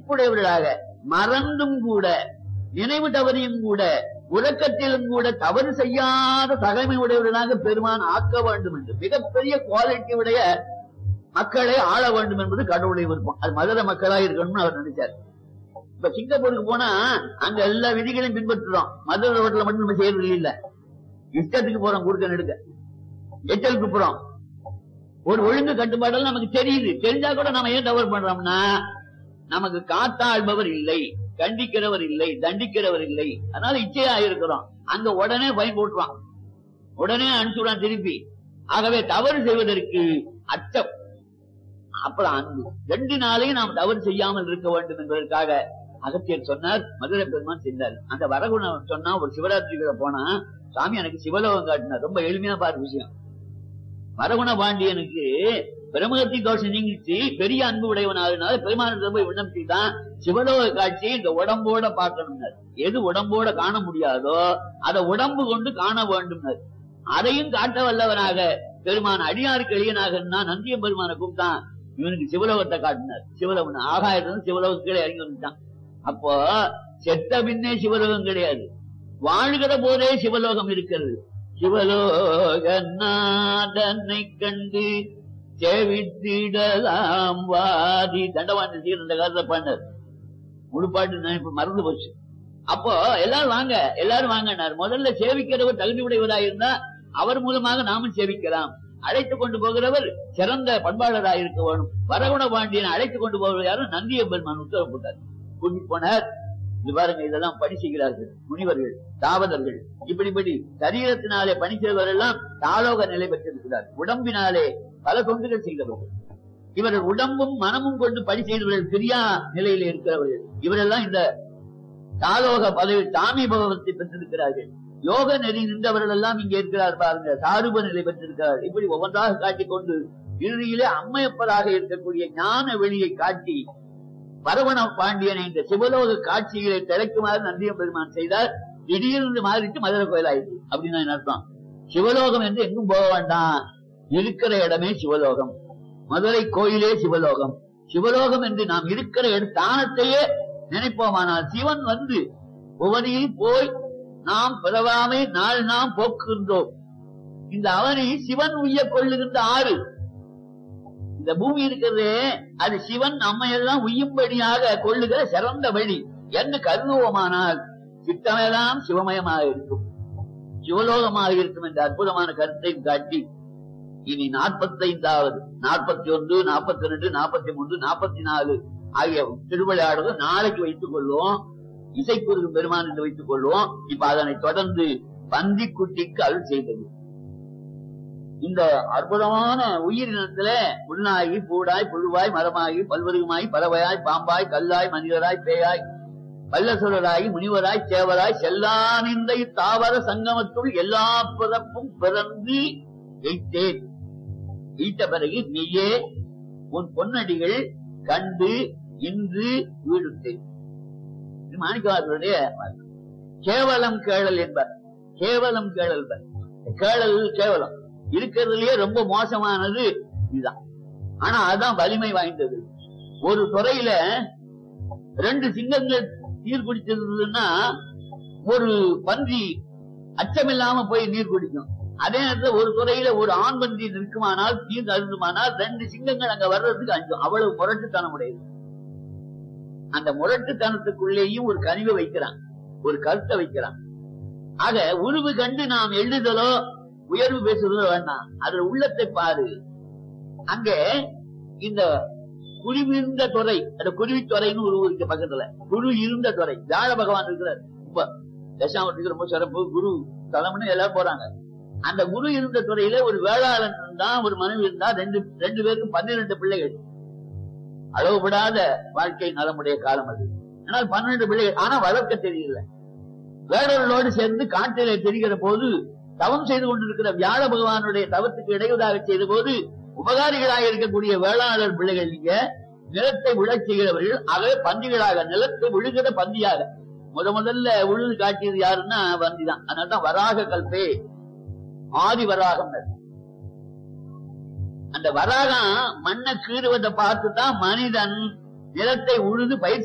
விழிப்புடையவர்களாக மறந்தும் கூட நினைவு தவறியும் கூட உறக்கத்திலும் கூட தவறு செய்யாத தகைமை உடையவர்களாக பெருமான் ஆக்க வேண்டும் என்று மிகப்பெரிய குவாலிட்டி உடைய மக்களை ஆள வேண்டும் என்பது கடவுளுடைய விருப்பம் அது மதுரை மக்களா இருக்கணும்னு அவர் நினைச்சார் இப்ப சிங்கப்பூருக்கு போனா அங்க எல்லா விதிகளையும் பின்பற்றுறோம் மதுரை ரோட்ல மட்டும் நம்ம செய்யறது இல்ல இஷ்டத்துக்கு போறோம் குறுக்க நெடுக்க எச்சலுக்கு போறோம் ஒரு ஒழுங்கு கட்டுப்பாடெல்லாம் நமக்கு தெரியுது தெரிஞ்சா கூட நம்ம ஏன் தவறு பண்றோம்னா நமக்கு காத்தாழ்பவர் இல்லை கண்டிக்கிறவர் இல்லை தண்டிக்கிறவர் இல்லை அதனால இச்சையா இருக்கிறோம் அங்க உடனே பயன் போட்டுருவான் உடனே அனுப்பிச்சுடுவான் திருப்பி ஆகவே தவறு செய்வதற்கு அச்சம் அப்புறம் அன்பு ரெண்டு நாளையும் நாம் தவறு செய்யாமல் இருக்க வேண்டும் என்பதற்காக அகத்தியர் சொன்னார் மதுரை பெருமான் சென்றார் அந்த வரகுணம் சொன்னா ஒரு சிவராத்திரிகளை போனா சாமி எனக்கு சிவலோகம் காட்டினார் ரொம்ப எளிமையா பாரு விஷயம் வரகுண பாண்டியனுக்கு பிரமகத்தி தோஷம் நீங்கிச்சு பெரிய அன்பு உடையவனாகினால பெருமானத்தை போய் விண்ணப்பிச்சுதான் சிவலோக காட்சியை இந்த உடம்போட பார்க்கணும்னார் எது உடம்போட காண முடியாதோ அதை உடம்பு கொண்டு காண வேண்டும்னார் அதையும் காட்ட வல்லவனாக பெருமான் அடியாருக்கு எளியனாக நந்தியம் பெருமானை கூப்பிட்டான் இவனுக்கு சிவலோகத்தை காட்டினார் சிவலோகம் ஆகாயத்திலிருந்து சிவலோகம் கீழே இறங்கி வந்துட்டான் அப்போ செத்த பின்னே சிவலோகம் கிடையாது வாழ்கிற போதே சிவலோகம் இருக்கிறது சிவலோக நாதனை கண்டு செவித்திடலாம் வாதி தண்டவாண்டி சீர் இந்த காலத்தை பண்ணார் முழுப்பாட்டு நினைப்பு மறந்து போச்சு அப்போ எல்லாரும் வாங்க எல்லாரும் வாங்கினார் முதல்ல சேவிக்கிறவர் தகுதி உடையவராக இருந்தா அவர் மூலமாக நாமும் சேவிக்கலாம் அழைத்துக் கொண்டு போகிறவர் சிறந்த பண்பாளராக இருக்க வேணும் வரகுண பாண்டியன் அழைத்துக் கொண்டு போகிறவர் யாரும் நந்திய பெருமான் உத்தரவு போட்டார் கூட்டிட்டு போனார் இது பாருங்க இதெல்லாம் பணி செய்கிறார்கள் முனிவர்கள் தாவதர்கள் இப்படிப்படி சரீரத்தினாலே பணி செய்வர்கள் எல்லாம் தாலோக நிலை பெற்றிருக்கிறார் உடம்பினாலே பல தொண்டுகள் செய்தவர்கள் இவர்கள் உடம்பும் மனமும் கொண்டு பணி செய்தவர்கள் பிரியா நிலையில இருக்கிறவர்கள் இவரெல்லாம் இந்த தாலோக பதவி தாமி பகவத்தை பெற்றிருக்கிறார்கள் யோக நெறி நின்றவர்கள் எல்லாம் இங்கே இருக்கிறார் பாருங்க சாருப நிலை பெற்றிருக்கிறார் இப்படி ஒவ்வொன்றாக காட்டிக்கொண்டு இறுதியிலே அம்மையப்பராக இருக்கக்கூடிய ஞான வெளியை காட்டி பரவண பாண்டியனை இந்த சிவலோக காட்சிகளை திளைக்குமாறு நந்திய பெருமான் செய்தார் திடீர்னு மாறிட்டு மதுரை கோயில் ஆயிடுச்சு அப்படின்னு நான் அர்த்தம் சிவலோகம் என்று எங்கும் போக வேண்டாம் இருக்கிற இடமே சிவலோகம் மதுரை கோயிலே சிவலோகம் சிவலோகம் என்று நாம் இருக்கிற இட- தானத்தையே நினைப்போமானால் சிவன் வந்து புவனியில் போய் நாம் பிறவாமை நாள் நாம் போக்குகின்றோம் இந்த அவனை சிவன் உய்ய கொள்ளுகின்ற ஆறு இந்த பூமி இருக்கிறதே அது சிவன் நம்மையெல்லாம் உய்யும்படியாக கொள்ளுகிற சிறந்த வழி என்று கருதுவோமானால் சித்தமெல்லாம் சிவமயமாக இருக்கும் சிவலோகமாக இருக்கும் என்ற அற்புதமான கருத்தை காட்டி இனி நாற்பத்தைந்தாவது நாற்பத்தி ஒன்று நாற்பத்தி ரெண்டு நாற்பத்தி மூன்று நாற்பத்தி நாலு ஆகிய திருவிளையாடுகள் நாளைக்கு வைத்துக் கொள்வோம் இசைக்குரு பெருமான் என்று வைத்துக் கொள்வோம் இப்ப அதனை தொடர்ந்து பந்திக்குட்டிக்கு அருள் செய்தது இந்த அற்புதமான உயிரினத்துல புண்ணாகி பூடாய் புழுவாய் மரமாகி பல்வருகமாய் பறவையாய் பாம்பாய் கல்லாய் மனிதராய் பேயாய் பல்லசுரராய் முனிவராய் சேவராய் செல்லானிந்த தாவர சங்கமத்துள் எல்லா பிறப்பும் பிறந்து எய்த்தேன் ஈட்ட பிறகு நீயே உன் பொன்னடிகள் கண்டு இன்று வீடுத்தேன் இது மாணிக்கவாசருடைய வாக்கு. கேவலம் கேளல் என்பார் கேவலம் கேளல் என்பார். கேளல் கேவலம் இருக்கிறதுலயே ரொம்ப மோசமானது இதுதான் ஆனா அதுதான் வலிமை வாய்ந்தது ஒரு துறையில ரெண்டு சிங்கங்கள் நீர் குடிச்சிருந்ததுன்னா ஒரு பன்றி அச்சமில்லாம போய் நீர் குடிக்கும் அதே நேரத்துல ஒரு துறையில ஒரு ஆண் பன்றி நிற்குமானால் நீர் அருந்துமானால் ரெண்டு சிங்கங்கள் அங்க வர்றதுக்கு அஞ்சும் அவ்வளவு முரட்டுத்தனம் உடையது அந்த முரட்டுத்தனத்துக்குள்ளேயும் ஒரு கனிவை வைக்கிறான் ஒரு கருத்தை வைக்கிறான் ஆக உருவு கண்டு நாம் எழுதுதலோ உயர்வு பேசுறதோ வேண்டாம் அதுல உள்ளத்தை பாரு அங்க இந்த குருவிருந்த துறை அந்த குருவித்துறைன்னு ஒரு ஊர் இருக்கு பக்கத்துல குரு இருந்த துறை வியாழ பகவான் இருக்கிறார் இப்ப தசாமத்துக்கு ரொம்ப சிறப்பு குரு தலைமுன்னு எல்லாரும் போறாங்க அந்த குரு இருந்த துறையில ஒரு வேளாளன் இருந்தா ஒரு மனைவி இருந்தா ரெண்டு ரெண்டு பேருக்கும் பன்னிரண்டு பிள்ளைகள் அளவுபடாத வாழ்க்கை நலமுடைய காலம் அது ஆனால் பன்னிரண்டு பிள்ளைகள் ஆனா வளர்க்க தெரியல வேடர்களோடு சேர்ந்து காட்டிலே தெரிகிற போது தவம் செய்து கொண்டிருக்கிற வியாழ பகவானுடைய தவத்துக்கு இடையூறாக செய்த போது உபகாரிகளாக இருக்கக்கூடிய வேளாளர் பிள்ளைகள் நீங்க நிலத்தை விழச் செய்கிறவர்கள் ஆகவே பந்திகளாக நிலத்தை விழுகிற பந்தியாக முத முதல்ல உழுது காட்டியது யாருன்னா பந்தி தான் அதனால்தான் வராக கல்பே ஆதி வராகம் அந்த வராகம் மண்ணை கீறுவதை பார்த்து தான் மனிதன் நிலத்தை உழுது பயிர்